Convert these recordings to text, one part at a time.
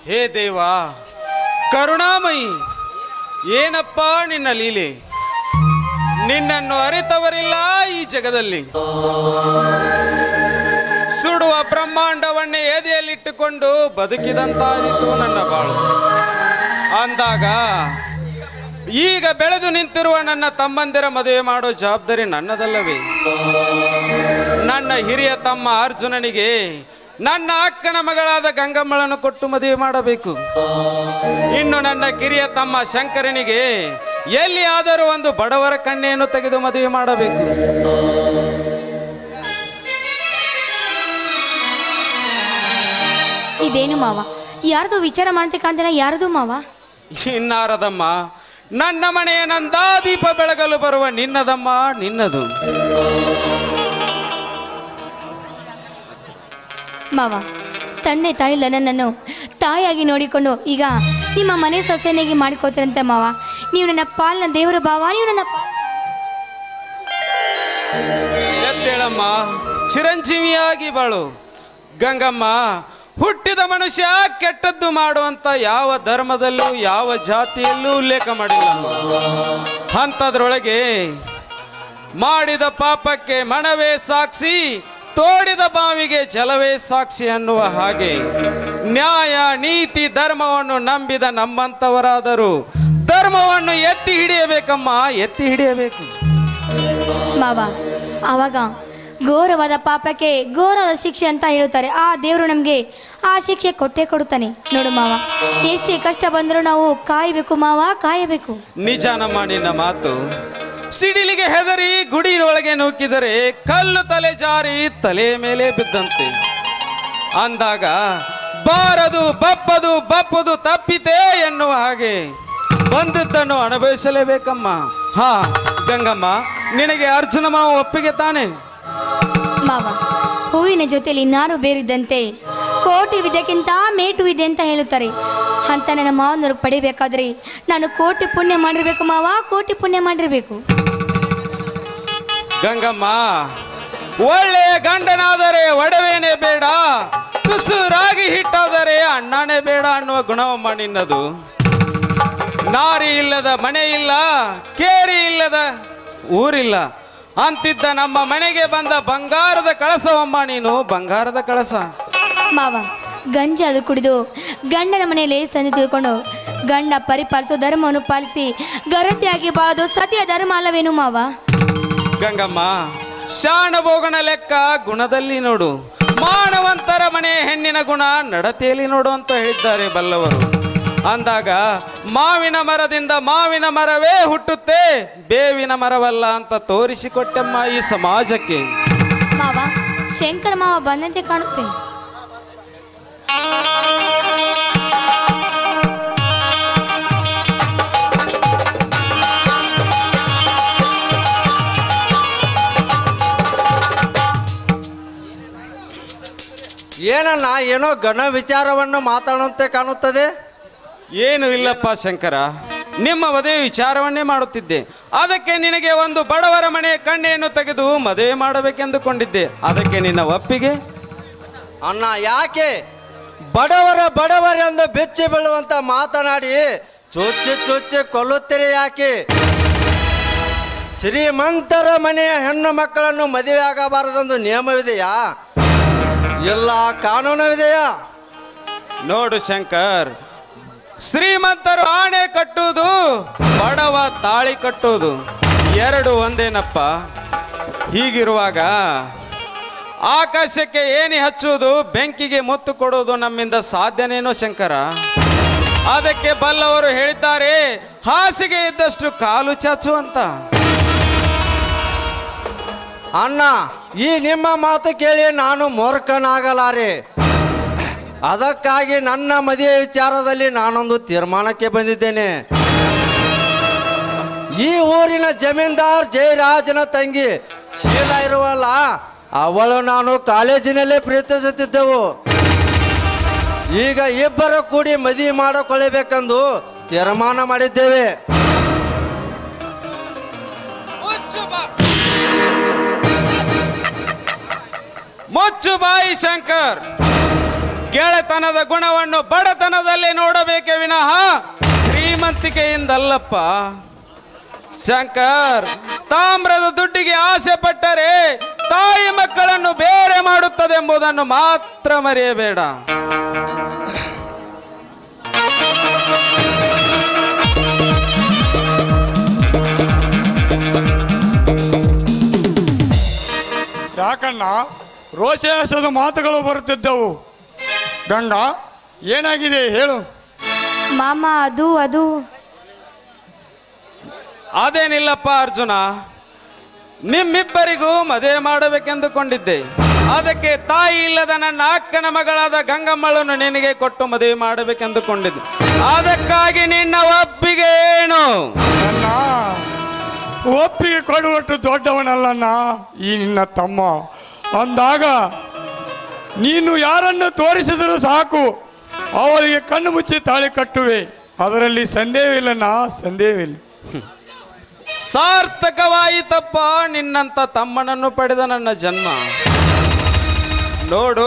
ಹೇ ದೇವ ಕರುಣಾಮಯಿ ಏನಪ್ಪ ನಿನ್ನ ಲೀಲೆ ನಿನ್ನನ್ನು ಅರಿತವರಿಲ್ಲ ಈ ಜಗದಲ್ಲಿ ಸುಡುವ ಬ್ರಹ್ಮಾಂಡವನ್ನೇ ಎದೆಯಲ್ಲಿಟ್ಟುಕೊಂಡು ಬದುಕಿದಂತಾದಿತು ನನ್ನ ಬಾಳು ಅಂದಾಗ ಈಗ ಬೆಳೆದು ನಿಂತಿರುವ ನನ್ನ ತಮ್ಮಂದಿರ ಮದುವೆ ಮಾಡೋ ಜವಾಬ್ದಾರಿ ನನ್ನದಲ್ಲವೇ ನನ್ನ ಹಿರಿಯ ತಮ್ಮ ಅರ್ಜುನನಿಗೆ ನನ್ನ ಅಕ್ಕನ ಮಗಳಾದ ಗಂಗಮ್ಮಳನ್ನು ಕೊಟ್ಟು ಮದುವೆ ಮಾಡಬೇಕು ಇನ್ನು ನನ್ನ ಕಿರಿಯ ತಮ್ಮ ಶಂಕರನಿಗೆ ಎಲ್ಲಿಯಾದರೂ ಒಂದು ಬಡವರ ಕಣ್ಣೆಯನ್ನು ತೆಗೆದು ಮದುವೆ ಮಾಡಬೇಕು ಇದೇನು ಮಾವ ಯಾರ್ದು ವಿಚಾರ ಮಾಡ್ತೆ ಕಾಣ್ತೇನ ಯಾರದು ಮಾವ ಇನ್ನಾರದಮ್ಮ ನನ್ನ ಮನೆಯ ನಂದಾದೀಪ ಬೆಳಗಲು ಬರುವ ನಿನ್ನದಮ್ಮ ನಿನ್ನದು ಮಾವ ತಂದೆ ತಾಯಿ ಇಲ್ಲ ನನ್ನನ್ನು ತಾಯಿಯಾಗಿ ನೋಡಿಕೊಂಡು ಈಗ ನಿಮ್ಮ ಮನೆ ಸೊಸೆನಾಗಿ ಮಾಡಿಕೋತಾರಂತೆ ಮಾವ ನೀವು ನನ್ನ ಪಾಲಿನ ದೇವರ ಭಾವ ನೀವು ನನ್ನ ಪಾಲ್- ಎದ್ದೇಳಮ್ಮ ಚಿರಂಜೀವಿಯಾಗಿ ಬಾಳು ಗಂಗಮ್ಮ ಹುಟ್ಟಿದ ಮನುಷ್ಯ ಕೆಟ್ಟದ್ದು ಮಾಡುವಂತ ಯಾವ ಧರ್ಮದಲ್ಲೂ ಯಾವ ಜಾತಿಯಲ್ಲೂ ಉಲ್ಲೇಖ ಮಾಡಿಲ್ಲಮ್ಮ ಅಂಥದ್ರೊಳಗೆ ಮಾಡಿದ ಪಾಪಕ್ಕೆ ಮಣವೇ ಸಾಕ್ಷಿ ತೋಡಿದ ಬಾವಿಗೆ ಜಲವೇ ಸಾಕ್ಷಿ ಅನ್ನುವ ಹಾಗೆ ನ್ಯಾಯ ನೀತಿ ಧರ್ಮವನ್ನು ನಂಬಿದ ನಮ್ಮಂಥವರಾದರೂ ಧರ್ಮವನ್ನು ಎತ್ತಿ ಹಿಡಿಯಬೇಕಮ್ಮ ಎತ್ತಿ ಹಿಡಿಯಬೇಕು ಮಾವ ಆವಾಗ ಘೋರವಾದ ಪಾಪಕ್ಕೆ ಘೋರವಾದ ಶಿಕ್ಷೆ ಅಂತ ಹೇಳುತ್ತಾರೆ ಆ ದೇವರು ನಮಗೆ ಆ ಶಿಕ್ಷೆ ಕೊಟ್ಟೇ ಕೊಡುತ್ತಾನೆ ನೋಡು ಮಾವ ಎಷ್ಟೇ ಕಷ್ಟ ಬಂದರೂ ನಾವು ಕಾಯಬೇಕು ಮಾವ ಕಾಯಬೇಕು ನಿಜ ನಮ್ಮ ನಿನ್ನ ಮಾತು ಸಿಡಿಲಿಗೆ ಹೆದರಿ ಗುಡಿಯೊಳಗೆ ನೂಕಿದರೆ ಕಲ್ಲು ತಲೆ ಜಾರಿ ತಲೆ ಮೇಲೆ ಬಿದ್ದಂತೆ ಅಂದಾಗ ಬಾರದು ಬಪ್ಪದು ಬಪ್ಪದು ತಪ್ಪಿತೆ ಎನ್ನುವ ಹಾಗೆ ಬಂದದ್ದನ್ನು ಅನುಭವಿಸಲೇಬೇಕಮ್ಮ ಹಾ ಗಂಗಮ್ಮ ನಿನಗೆ ಅರ್ಜುನ ಮಾವ ಒಪ್ಪಿಗೆ ತಾನೆ ಮಾವ ಹೂವಿನ ಜೊತೆಲಿ ನಾರು ಬೇರಿದ್ದಂತೆ ಕೋಟಿ ವಿದ್ಯಕ್ಕಿಂತ ಮೇಟು ಇದೆ ಅಂತ ಹೇಳುತ್ತಾರೆ ಅಂತ ನನ್ನ ಮಾವನವರು ಪಡಿಬೇಕಾದ್ರೆ ನಾನು ಕೋಟಿ ಪುಣ್ಯ ಮಾಡಿರ್ಬೇಕು ಮಾವ ಕೋಟಿ ಪುಣ್ಯ ಮಾಡಿರ್ಬೇಕು ಗಂಗಮ್ಮ ಒಳ್ಳೆಯ ಗಂಡನಾದರೆ ಒಡವೇನೆ ಬೇಡ ತುಸು ರಾಗಿ ಹಿಟ್ಟಾದರೆ ಅಣ್ಣನೇ ಬೇಡ ಅನ್ನುವ ಗುಣವಮ್ಮ ನಿನ್ನದು ನಾರಿ ಇಲ್ಲದ ಮನೆ ಇಲ್ಲ ಕೇರಿ ಇಲ್ಲದ ಊರಿಲ್ಲ ಅಂತಿದ್ದ ನಮ್ಮ ಮನೆಗೆ ಬಂದ ಬಂಗಾರದ ಕಳಸವಮ್ಮ ನೀನು ಬಂಗಾರದ ಕಳಸ ಮಾವ ಗಂಜಿ ಅದು ಕುಡಿದು ಗಂಡನ ಮನೆಯಲ್ಲಿ ಸಂಧಿ ತಿಳ್ಕೊಂಡು ಗಂಡ ಪರಿಪಾಲಿಸೋ ಧರ್ಮವನ್ನು ಪಾಲಿಸಿ ಗರತಿಯಾಗಿ ಬಾಳೋದು ಸತಿಯ ಧರ್ಮ ಅಲ್ಲವೇನು ಮಾವ ಗಂಗಮ್ಮ ಶಾಣಭೋಗನ ಲೆಕ್ಕ ಗುಣದಲ್ಲಿ ನೋಡು ಮಾನವಂತರ ಮನೆ ಹೆಣ್ಣಿನ ಗುಣ ನಡತೆಯಲ್ಲಿ ನೋಡು ಅಂತ ಹೇಳಿದ್ದಾರೆ ಬಲ್ಲವರು ಅಂದಾಗ ಮಾವಿನ ಮರದಿಂದ ಮಾವಿನ ಮರವೇ ಹುಟ್ಟುತ್ತೆ ಬೇವಿನ ಮರವಲ್ಲ ಅಂತ ತೋರಿಸಿಕೊಟ್ಟಮ್ಮ ಈ ಸಮಾಜಕ್ಕೆ ಮಾವ ಶಂಕರ ಮಾವ ಬಂದಂತೆ ಕಾಣುತ್ತೆ ಏನಣ್ಣ ಏನೋ ಘನ ವಿಚಾರವನ್ನು ಮಾತಾಡುವಂತೆ ಕಾಣುತ್ತದೆ ಏನು ಇಲ್ಲಪ್ಪ ಶಂಕರ ನಿಮ್ಮ ಮದುವೆ ವಿಚಾರವನ್ನೇ ಮಾಡುತ್ತಿದ್ದೆ ಅದಕ್ಕೆ ನಿನಗೆ ಒಂದು ಬಡವರ ಮನೆಯ ಕಣ್ಣೆಯನ್ನು ತೆಗೆದು ಮದುವೆ ಮಾಡಬೇಕೆಂದುಕೊಂಡಿದ್ದೆ ಅದಕ್ಕೆ ನಿನ್ನ ಒಪ್ಪಿಗೆ ಅಣ್ಣ ಯಾಕೆ ಬಡವರ ಬಡವರೆಂದು ಬೆಚ್ಚಿ ಬೀಳುವಂತ ಮಾತನಾಡಿ ಚುಚ್ಚಿ ಚುಚ್ಚಿ ಕೊಲ್ಲುತ್ತೀರಿ ಯಾಕೆ ಶ್ರೀಮಂತರ ಮನೆಯ ಹೆಣ್ಣು ಮಕ್ಕಳನ್ನು ಮದುವೆ ಆಗಬಾರದೆಂದು ನಿಯಮವಿದೆಯಾ ಇಲ್ಲ ಕಾನೂನವಿದೆಯಾ ನೋಡು ಶಂಕರ್ ಶ್ರೀಮಂತರು ಆಣೆ ಕಟ್ಟುವುದು ಬಡವ ತಾಳಿ ಕಟ್ಟುವುದು ಎರಡು ಒಂದೇನಪ್ಪ ಹೀಗಿರುವಾಗ ಆಕಾಶಕ್ಕೆ ಏನಿ ಹಚ್ಚುವುದು ಬೆಂಕಿಗೆ ಮುತ್ತು ಕೊಡುವುದು ನಮ್ಮಿಂದ ಸಾಧ್ಯನೇನೋ ಶಂಕರ ಅದಕ್ಕೆ ಬಲ್ಲವರು ಹೇಳಿದ್ದಾರೆ ಹಾಸಿಗೆ ಇದ್ದಷ್ಟು ಕಾಲು ಚಾಚು ಅಂತ ಅಣ್ಣ ಈ ನಿಮ್ಮ ಮಾತು ಕೇಳಿ ನಾನು ಮೂರ್ಖನಾಗಲಾರೆ ಅದಕ್ಕಾಗಿ ನನ್ನ ಮದುವೆ ವಿಚಾರದಲ್ಲಿ ನಾನೊಂದು ತೀರ್ಮಾನಕ್ಕೆ ಬಂದಿದ್ದೇನೆ ಈ ಊರಿನ ಜಮೀನ್ದಾರ್ ಜಯರಾಜನ ತಂಗಿ ಶೀಲಾ ಇರುವಲ್ಲ ಅವಳು ನಾನು ಕಾಲೇಜಿನಲ್ಲೇ ಪ್ರೀತಿಸುತ್ತಿದ್ದೆವು ಈಗ ಇಬ್ಬರು ಕೂಡಿ ಮದುವೆ ಮಾಡಿಕೊಳ್ಳಬೇಕೆಂದು ತೀರ್ಮಾನ ಮಾಡಿದ್ದೇವೆ ಮುಚ್ಚು ಬಾಯಿ ಶಂಕರ್ ಗೆಳೆತನದ ಗುಣವನ್ನು ಬಡತನದಲ್ಲಿ ನೋಡಬೇಕೆ ವಿನಃ ಶ್ರೀಮಂತಿಕೆಯಿಂದಲ್ಲಪ್ಪ ಶಂಕರ್ ತಾಮ್ರದ ದುಡ್ಡಿಗೆ ಆಸೆ ಪಟ್ಟರೆ ತಾಯಿ ಮಕ್ಕಳನ್ನು ಬೇರೆ ಮಾಡುತ್ತದೆಂಬುದನ್ನು ಮಾತ್ರ ಮರೆಯಬೇಡ ಯಾಕಣ್ಣ ರೋಷಾಸದ ಮಾತುಗಳು ಬರುತ್ತಿದ್ದವು ಗಂಗಾ ಏನಾಗಿದೆ ಹೇಳು ಮಾಮ ಅದು ಅದು ಅದೇನಿಲ್ಲಪ್ಪ ಅರ್ಜುನ ನಿಮ್ಮಿಬ್ಬರಿಗೂ ಮದುವೆ ಮಾಡಬೇಕೆಂದುಕೊಂಡಿದ್ದೆ ಅದಕ್ಕೆ ತಾಯಿ ಇಲ್ಲದ ನನ್ನ ಅಕ್ಕನ ಮಗಳಾದ ಗಂಗಮ್ಮಳನ್ನು ನಿನಗೆ ಕೊಟ್ಟು ಮದುವೆ ಮಾಡಬೇಕೆಂದುಕೊಂಡಿದ್ದೆ ಅದಕ್ಕಾಗಿ ನಿನ್ನ ಒಪ್ಪಿಗೆ ಏನು ಅಣ್ಣ ಒಪ್ಪಿಗೆ ಕೊಡುವಟ್ಟು ದೊಡ್ಡವನಲ್ಲಣ್ಣ ಈ ನಿನ್ನ ತಮ್ಮ ಅಂದಾಗ ನೀನು ಯಾರನ್ನು ತೋರಿಸಿದರೂ ಸಾಕು ಅವರಿಗೆ ಕಣ್ಣು ಮುಚ್ಚಿ ತಾಳಿ ಕಟ್ಟುವೆ ಅದರಲ್ಲಿ ಸಂದೇಹವಿಲ್ಲಣ್ಣ ಸಂದೇಹವಿಲ್ಲ ಸಾರ್ಥಕವಾಯಿತಪ್ಪ ನಿನ್ನಂತ ತಮ್ಮನನ್ನು ಪಡೆದ ನನ್ನ ಜನ್ಮ ನೋಡು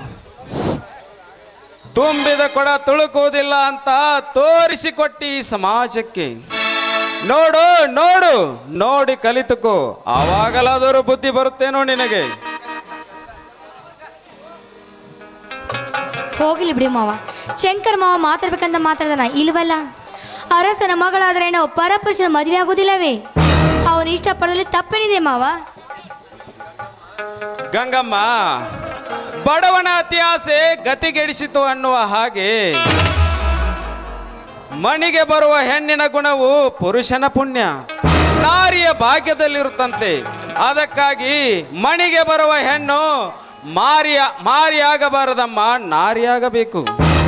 ತುಂಬಿದ ಕೊಡ ತುಳುಕುವುದಿಲ್ಲ ಅಂತ ತೋರಿಸಿಕೊಟ್ಟಿ ಈ ಸಮಾಜಕ್ಕೆ ನೋಡು ನೋಡು ನೋಡಿ ಕಲಿತುಕೋ ಆವಾಗಲಾದರೂ ಬುದ್ಧಿ ಬರುತ್ತೇನೋ ನಿನಗೆ ಹೋಗ್ಲಿ ಬಿಡಿ ಮಾವ ಶಂಕರ್ ಮಾವ ಮಾತಾಡ್ಬೇಕಂತ ಮಾತಾಡ್ದಾನ ಇಲ್ವಲ್ಲ ಅರಸನ ಮಗಳಾದ್ರೆ ನಾವು ಪರಪುರುಷನ ಮದುವೆ ಆಗೋದಿಲ್ಲವೇ ಅವನು ಇಷ್ಟಪಡೋದ್ರಲ್ಲಿ ತಪ್ಪೇನಿದೆ ಮಾವ ಗಂಗಮ್ಮ ಬಡವನ ಅತಿ ಆಸೆ ಗತಿಗೆಡಿಸಿತು ಅನ್ನುವ ಹಾಗೆ ಮಣಿಗೆ ಬರುವ ಹೆಣ್ಣಿನ ಗುಣವು ಪುರುಷನ ಪುಣ್ಯ ನಾರಿಯ ಭಾಗ್ಯದಲ್ಲಿರುತ್ತಂತೆ ಅದಕ್ಕಾಗಿ ಮಣಿಗೆ ಬರುವ ಹೆಣ್ಣು ಮಾರಿಯ ಮಾರಿಯಾಗಬಾರದಮ್ಮ ನಾರಿಯಾಗಬೇಕು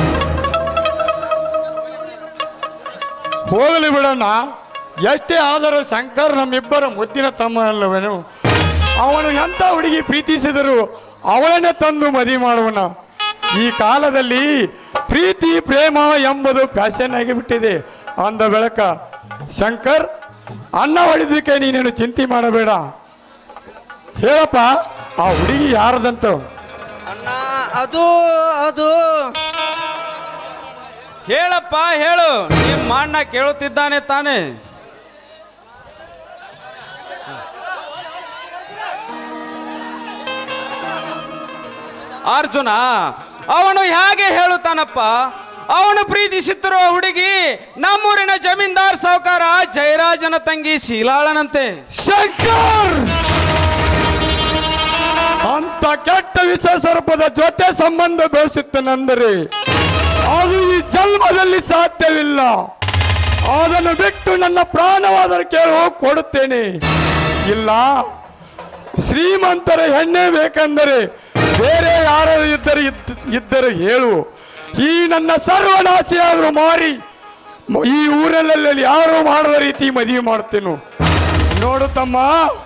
ಹೋಗಲಿ ಬಿಡಣ್ಣ ಎಷ್ಟೇ ಆದರೂ ಶಂಕರ್ ನಮ್ಮಿಬ್ಬರ ಮುದ್ದಿನ ತಮ್ಮ ಅಲ್ಲವೇನು ಅವನು ಎಂಥ ಹುಡುಗಿ ಪ್ರೀತಿಸಿದರು ಅವಳನ್ನೇ ತಂದು ಮದುವೆ ಮಾಡುವನ ಈ ಕಾಲದಲ್ಲಿ ಪ್ರೀತಿ ಪ್ರೇಮ ಎಂಬುದು ಫ್ಯಾಷನ್ ಆಗಿಬಿಟ್ಟಿದೆ ಅಂದ ಬೆಳಕ ಶಂಕರ್ ಅನ್ನ ಹೊಡಿದಕ್ಕೆ ನೀನೇನು ಚಿಂತೆ ಮಾಡಬೇಡ ಹೇಳಪ್ಪ ಆ ಹುಡುಗಿ ಯಾರದಂತ ಅಣ್ಣ ಅದು ಅದು ಹೇಳಪ್ಪ ಹೇಳು ನಿಮ್ಮ ಅಣ್ಣ ಕೇಳುತ್ತಿದ್ದಾನೆ ತಾನೆ ಅರ್ಜುನ ಅವನು ಹೇಗೆ ಹೇಳುತ್ತಾನಪ್ಪ ಅವನು ಪ್ರೀತಿಸುತ್ತಿರುವ ಹುಡುಗಿ ನಮ್ಮೂರಿನ ಜಮೀನ್ದಾರ್ ಸಾವುಕಾರ ಜಯರಾಜನ ತಂಗಿ ಶೀಲಾಳನಂತೆ ಶಂಕರ್ ಅಂತ ಕೆಟ್ಟ ವಿಷ ಸ್ವರೂಪದ ಜೊತೆ ಸಂಬಂಧ ಬೆಳೆಸುತ್ತೇನೆಂದರೆ ಅದು ಈ ಜನ್ಮದಲ್ಲಿ ಸಾಧ್ಯವಿಲ್ಲ ಅದನ್ನು ಬಿಟ್ಟು ನನ್ನ ಪ್ರಾಣವಾದರೂ ಕೇಳು ಕೊಡುತ್ತೇನೆ ಇಲ್ಲ ಶ್ರೀಮಂತರ ಹೆಣ್ಣೆ ಬೇಕೆಂದರೆ ಬೇರೆ ಯಾರು ಇದ್ದರೆ ಇದ್ದ- ಇದ್ದರೆ ಹೇಳು ಈ ನನ್ನ ಸರ್ವನಾಶಿಯಾದರೂ ಮಾರಿ ಮ- ಈ ಊರಲ್ಲಿ ಯಾರು ಮಾಡದ ರೀತಿ ಮದುವೆ ಮಾಡ್ತೇನು ನೋಡು ತಮ್ಮ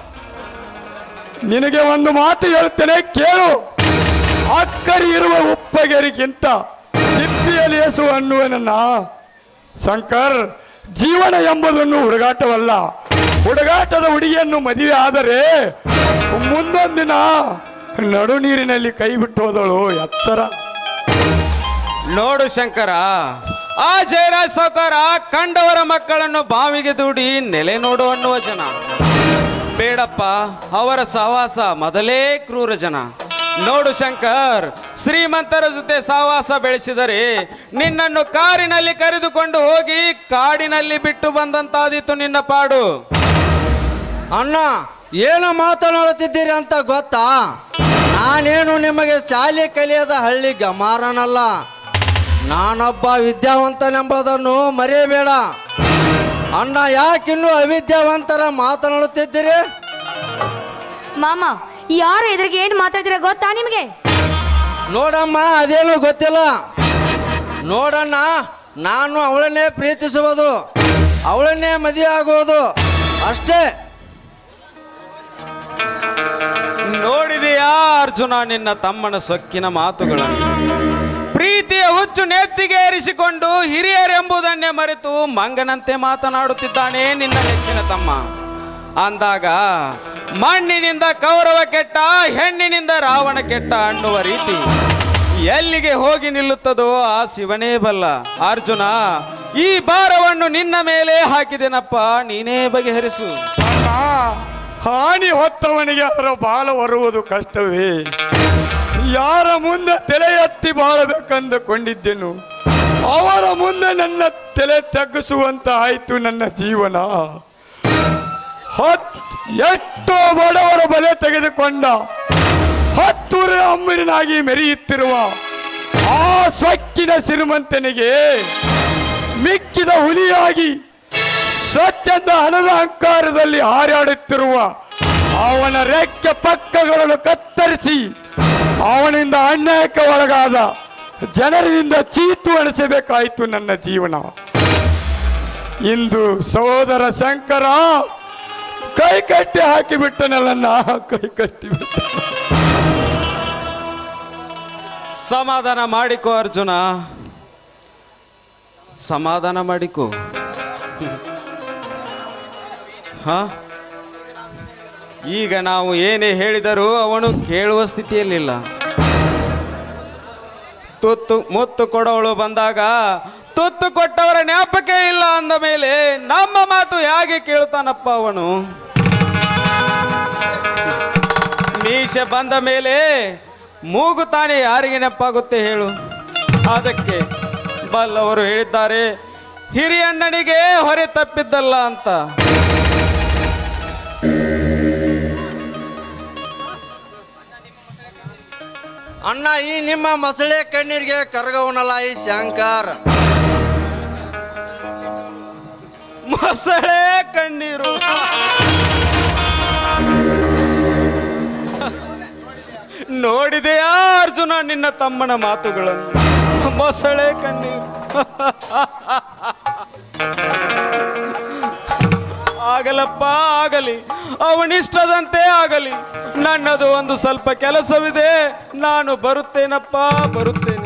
ನಿನಗೆ ಒಂದು ಮಾತು ಹೇಳ್ತೇನೆ ಕೇಳು ಅಕ್ಕರಿ ಇರುವ ಉಪ್ಪಗೆರಿಗಿಂತ ಸಿಪ್ಪಿಯಲ್ಲಿ ಏಸು ಅನ್ನುವನನ್ನ ಶಂಕರ್ ಜೀವನ ಎಂಬುದನ್ನು ಹುಡುಗಾಟವಲ್ಲ ಹುಡುಗಾಟದ ಹುಡುಗಿಯನ್ನು ಮದುವೆ ಆದರೆ ಮುಂದೊಂದಿನ ನಡು ನೀರಿನಲ್ಲಿ ಕೈ ಬಿಟ್ಟು ಹೋದಳು ಎತ್ತರ ನೋಡು ಶಂಕರ ಆ ಜಯರಾಜ್ ಸಾವುಕಾರ ಕಂಡವರ ಮಕ್ಕಳನ್ನು ಬಾವಿಗೆ ದೂಡಿ ನೆಲೆ ನೋಡು ಅನ್ನುವ ಜನ ಬೇಡಪ್ಪ ಅವರ ಸಹವಾಸ ಮೊದಲೇ ಕ್ರೂರ ಜನ ನೋಡು ಶಂಕರ್ ಶ್ರೀಮಂತರ ಜೊತೆ ಸಹವಾಸ ಬೆಳೆಸಿದರೆ ನಿನ್ನನ್ನು ಕಾರಿನಲ್ಲಿ ಕರೆದುಕೊಂಡು ಹೋಗಿ ಕಾಡಿನಲ್ಲಿ ಬಿಟ್ಟು ಬಂದಂತಾದೀತು ನಿನ್ನ ಪಾಡು ಅಣ್ಣ ಏನು ಮಾತನಾಡುತ್ತಿದ್ದೀರಿ ಅಂತ ಗೊತ್ತಾ ನಾನೇನು ನಿಮಗೆ ಶಾಲೆ ಕಲಿಯದ ಹಳ್ಳಿ ಗಮಾರನಲ್ಲ ನಾನೊಬ್ಬ ವಿದ್ಯಾವಂತನೆಂಬುದನ್ನು ಮರೆಯಬೇಡ ಅಣ್ಣ ಯಾಕಿನ್ನೂ ಅವಿದ್ಯಾವಂತರ ಮಾತನಾಡುತ್ತಿದ್ದೀರಿ ಮಾಮ ಯಾರು ಎದುರಿಗೆ ಏನು ಮಾತಾಡ್ತೀರಾ ಗೊತ್ತಾ ನಿಮಗೆ ನೋಡಮ್ಮ ಅದೇನು ಗೊತ್ತಿಲ್ಲ ನೋಡಣ್ಣ ನಾನು ಅವಳನ್ನೇ ಪ್ರೀತಿಸುವುದು ಅವಳನ್ನೇ ಮದುವೆ ಆಗುವುದು ಅಷ್ಟೇ ನೋಡಿದೆಯಾ ಅರ್ಜುನ ನಿನ್ನ ತಮ್ಮನ ಸೊಕ್ಕಿನ ಮಾತುಗಳನ್ನು ಪ್ರೀತಿಯ ಹುಚ್ಚು ನೆತ್ತಿಗೆ ಏರಿಸಿಕೊಂಡು ಹಿರಿಯರೆಂಬುದನ್ನೇ ಮರೆತು ಮಂಗನಂತೆ ಮಾತನಾಡುತ್ತಿದ್ದಾನೆ ನಿನ್ನ ನೆಚ್ಚಿನ ತಮ್ಮ ಅಂದಾಗ ಮಣ್ಣಿನಿಂದ ಕೌರವ ಕೆಟ್ಟ ಹೆಣ್ಣಿನಿಂದ ರಾವಣ ಕೆಟ್ಟ ಅನ್ನುವ ರೀತಿ ಎಲ್ಲಿಗೆ ಹೋಗಿ ನಿಲ್ಲುತ್ತದೋ ಆ ಶಿವನೇ ಬಲ್ಲ ಅರ್ಜುನ ಈ ಭಾರವನ್ನು ನಿನ್ನ ಮೇಲೆ ಹಾಕಿದೆನಪ್ಪ ನೀನೇ ಬಗೆಹರಿಸು ಅಣ್ಣ ಹಾನಿ ಹೊತ್ತವನಿಗೆ ಅದರ ಬಾಳ ಬರುವುದು ಕಷ್ಟವೇ ಯಾರ ಮುಂದೆ ತಲೆ ಎತ್ತಿ ಬಾಳಬೇಕಂದುಕೊಂಡಿದ್ದೆನು ಅವರ ಮುಂದೆ ನನ್ನ ತಲೆ ತಗ್ಗಿಸುವಂತ ಆಯ್ತು ನನ್ನ ಜೀವನ ಹತ್ ಎಷ್ಟೋ ಬಡವರ ಬಲೆ ತೆಗೆದುಕೊಂಡ ಹತ್ತೂರ ಅಮ್ಮನಾಗಿ ಮೆರೆಯುತ್ತಿರುವ ಆ ಸೊಕ್ಕಿನ ಸಿರಿಮಂತನಿಗೆ ಮಿಕ್ಕಿದ ಹುಲಿಯಾಗಿ ಸ್ವಚ್ಛಂದ ಹಣದ ಅಹಂಕಾರದಲ್ಲಿ ಹಾರಾಡುತ್ತಿರುವ ಅವನ ರೆಕ್ಕೆ ಪಕ್ಕಗಳನ್ನು ಕತ್ತರಿಸಿ ಅವನಿಂದ ಅನ್ಯಾಯಕ್ಕೆ ಒಳಗಾದ ಜನರಿಂದ ಚೀತು ಅಣಿಸಬೇಕಾಯಿತು ನನ್ನ ಜೀವನ ಇಂದು ಸಹೋದರ ಶಂಕರ ಕೈ ಕಟ್ಟಿ ಹಾಕಿಬಿಟ್ಟನಲ್ಲ ನಾ ಕೈ ಕಟ್ಟಿಬಿಟ್ಟ ಸಮಾಧಾನ ಮಾಡಿಕೋ ಅರ್ಜುನ ಸಮಾಧಾನ ಮಾಡಿಕೋ ಹ ಈಗ ನಾವು ಏನೇ ಹೇಳಿದರೂ ಅವನು ಕೇಳುವ ಸ್ಥಿತಿಯಲ್ಲಿಲ್ಲ ತುತ್ತು ಮುತ್ತು ಕೊಡೋಳು ಬಂದಾಗ ತುತ್ತು ಕೊಟ್ಟವರ ಜ್ಞಾಪಕ ಇಲ್ಲ ಅಂದ ಮೇಲೆ ನಮ್ಮ ಮಾತು ಹೇಗೆ ಕೇಳ್ತಾನಪ್ಪ ಅವನು ಮೀಸೆ ಬಂದ ಮೇಲೆ ಮೂಗು ತಾನೇ ಯಾರಿಗೆ ನೆನಪಾಗುತ್ತೆ ಹೇಳು ಅದಕ್ಕೆ ಬಲ್ಲವರು ಹೇಳಿದ್ದಾರೆ ಹಿರಿಯಣ್ಣನಿಗೆ ಹೊರೆ ತಪ್ಪಿದ್ದಲ್ಲ ಅಂತ ಅಣ್ಣ ಈ ನಿಮ್ಮ ಮಸಳೆ ಕಣ್ಣೀರಿಗೆ ಕರಗವನಲ್ಲ ಈ ಶಂಕರ್ ಮೊಸಳೆ ಕಣ್ಣೀರು ನೋಡಿದೆಯಾ ಅರ್ಜುನ ನಿನ್ನ ತಮ್ಮನ ಮಾತುಗಳನ್ನು ಮೊಸಳೆ ಕಣ್ಣೀರು ಆಗಲಪ್ಪ ಆಗಲಿ ಅವನಿಷ್ಟದಂತೆ ಆಗಲಿ ನನ್ನದು ಒಂದು ಸ್ವಲ್ಪ ಕೆಲಸವಿದೆ ನಾನು ಬರುತ್ತೇನಪ್ಪ ಬರುತ್ತೇನೆ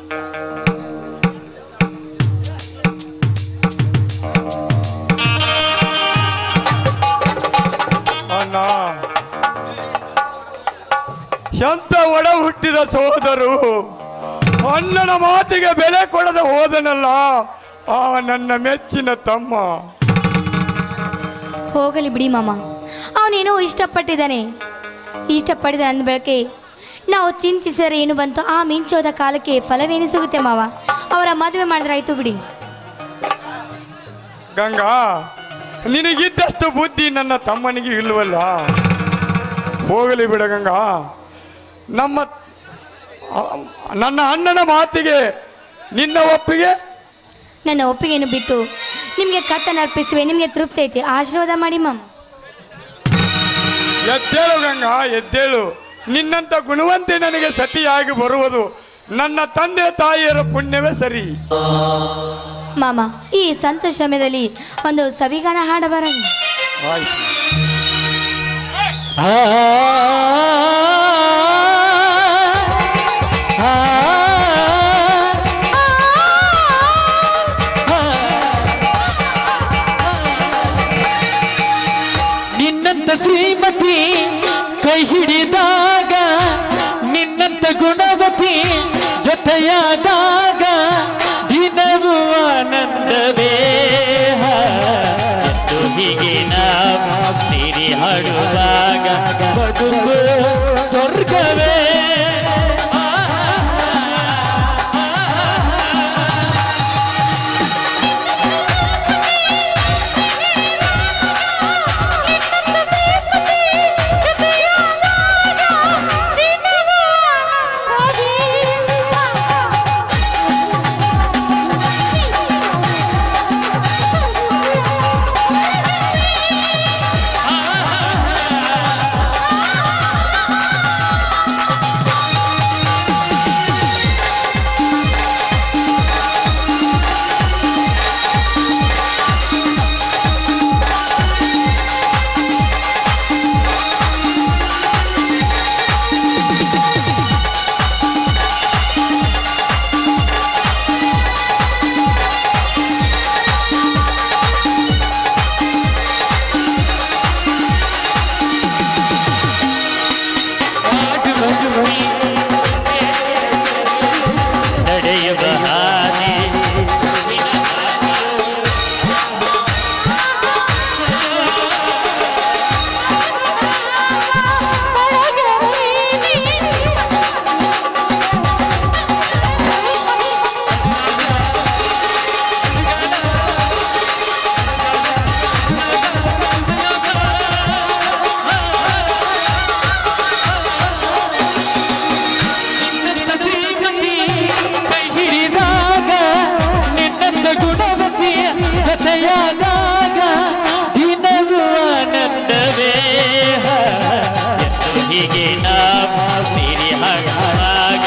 ಅಣ್ಣ ಎಂತ ಒಡ ಹುಟ್ಟಿದ ಸೋದರು ಅಣ್ಣನ ಮಾತಿಗೆ ಬೆಲೆ ಕೊಡದೆ ಹೋದನಲ್ಲ ಆ ನನ್ನ ಮೆಚ್ಚಿನ ತಮ್ಮ ಹೋಗಲಿ ಬಿಡಿ ಮಾಮ ಅವನೇನೋ ಇಷ್ಟಪಟ್ಟಿದ್ದಾನೆ ಇಷ್ಟಪಟ್ಟಿದ ಅಂದ ಬೆಳಕೆ ನಾವು ಚಿಂತಿಸಿದರೆ ಏನು ಬಂತು ಆ ಮಿಂಚೋದ ಕಾಲಕ್ಕೆ ಫಲವೇನು ಸಿಗುತ್ತೆ ಮಾವ ಅವರ ಮದುವೆ ಮಾಡಿದ್ರಾಯ್ತು ಬಿಡಿ ಗಂಗಾ ನಿನಗಿದ್ದಷ್ಟು ಬುದ್ಧಿ ನನ್ನ ತಮ್ಮನಿಗೆ ಇಲ್ವಲ್ಲ ಹೋಗಲಿ ಬಿಡ ಗಂಗಾ ನಮ್ಮ ಆ, ನನ್ನ ಅಣ್ಣನ ಮಾತಿಗೆ ನಿನ್ನ ಒಪ್ಪಿಗೆ ನನ್ನ ಒಪ್ಪಿಗೆಯನ್ನು ಬಿಟ್ಟು ನಿಮಗೆ ಕಟ್ಟನ್ನು ಅರ್ಪಿಸುವೆ ನಿಮಗೆ ತೃಪ್ತಿ ಐತಿ ಆಶೀರ್ವಾದ ಮಾಡಿ ಮಾಮ ಎದ್ದೇಳು ಗಂಗಾ ಎದ್ದೇಳು ನಿನ್ನಂತ ಗುಣವಂತೆ ನನಗೆ ಸತಿಯಾಗಿ ಬರುವುದು ನನ್ನ ತಂದೆ ತಾಯಿಯರ ಪುಣ್ಯವೇ ಸರಿ ಮಾಮ ಈ ಸಂತೋಷ ಸಮಯದಲ್ಲಿ ಒಂದು ಸವಿಗಾನ ಹಾಡಬಾರದು ಆಯ್ತು ನಿನ್ನಂತ ಶ್ರೀಮತಿ ಕೈ ಹಿಡಿದಾಗ ನಿನ್ನಂತ ಗುಣವತಿ ಜೊತೆಯಾದಾಗ ದಿನವೂ ಆನಂದವೇ ಎಂದು ಹೀಗೆ ನಾವು ಸೇರಿ ಹಾಡುವಾಗ ಬದುಕು ಸ್ವರ್ಗವೇ ನಾಮ ಸಿರಿ ಹಾಡುವಾಗ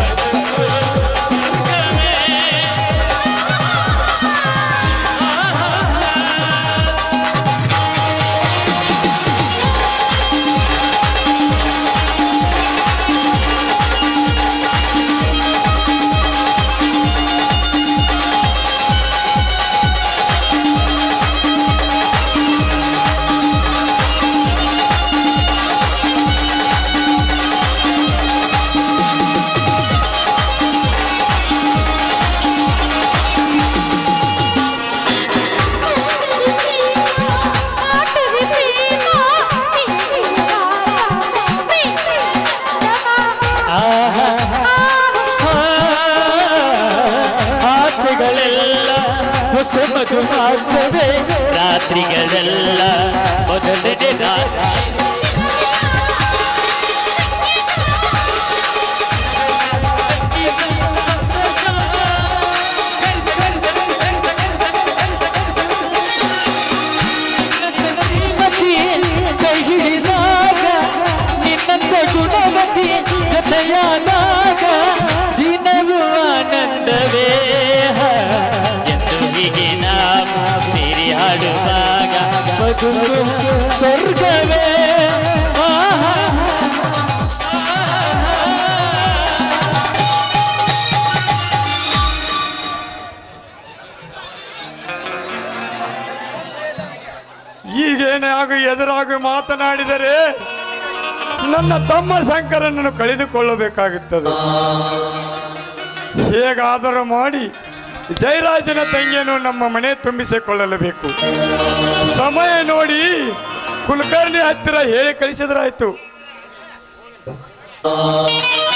ಆಸೆಗಳೆಲ್ಲ ಹೊಸ ಮಧು ಮಾಸವೇ ರಾತ್ರಿಗಳೆಲ್ಲ ಮೊದಲನೇ ರಾತ್ರಿ ಶ್ರೀಮತಿ ಕೈ ಹಿಡಿದಾಗ ನಿನ್ನಂತ ಗುಣವತಿ ಜೊತೆಯಾದಾಗ ದಿನವೂ ಆನಂದವೇ ಎಂದು ಹೀಗೆ ನಾವು ಸೇರಿ ಹಾಡುವಾಗ ಬದುಕು ಸ್ವರ್ಗವೇ ಆಹಾ. ಈಗೇನೇ ಹಾಗೂ ಎದುರಾಗಿ ಮಾತನಾಡಿದರೆ ನನ್ನ ತಮ್ಮ ಶಂಕರನನ್ನು ಕಳೆದುಕೊಳ್ಳಬೇಕಾಗುತ್ತದೆ ಹೇಗಾದರೂ ಮಾಡಿ ಜಯರಾಜನ ತಂಗಿಯನ್ನು ನಮ್ಮ ಮನೆ ತುಂಬಿಸಿಕೊಳ್ಳಲೇಬೇಕು ಸಮಯ ನೋಡಿ ಕುಲಕರ್ಣಿ ಹತ್ತಿರ ಹೇಳಿ ಕಳಿಸಿದ್ರಾಯ್ತು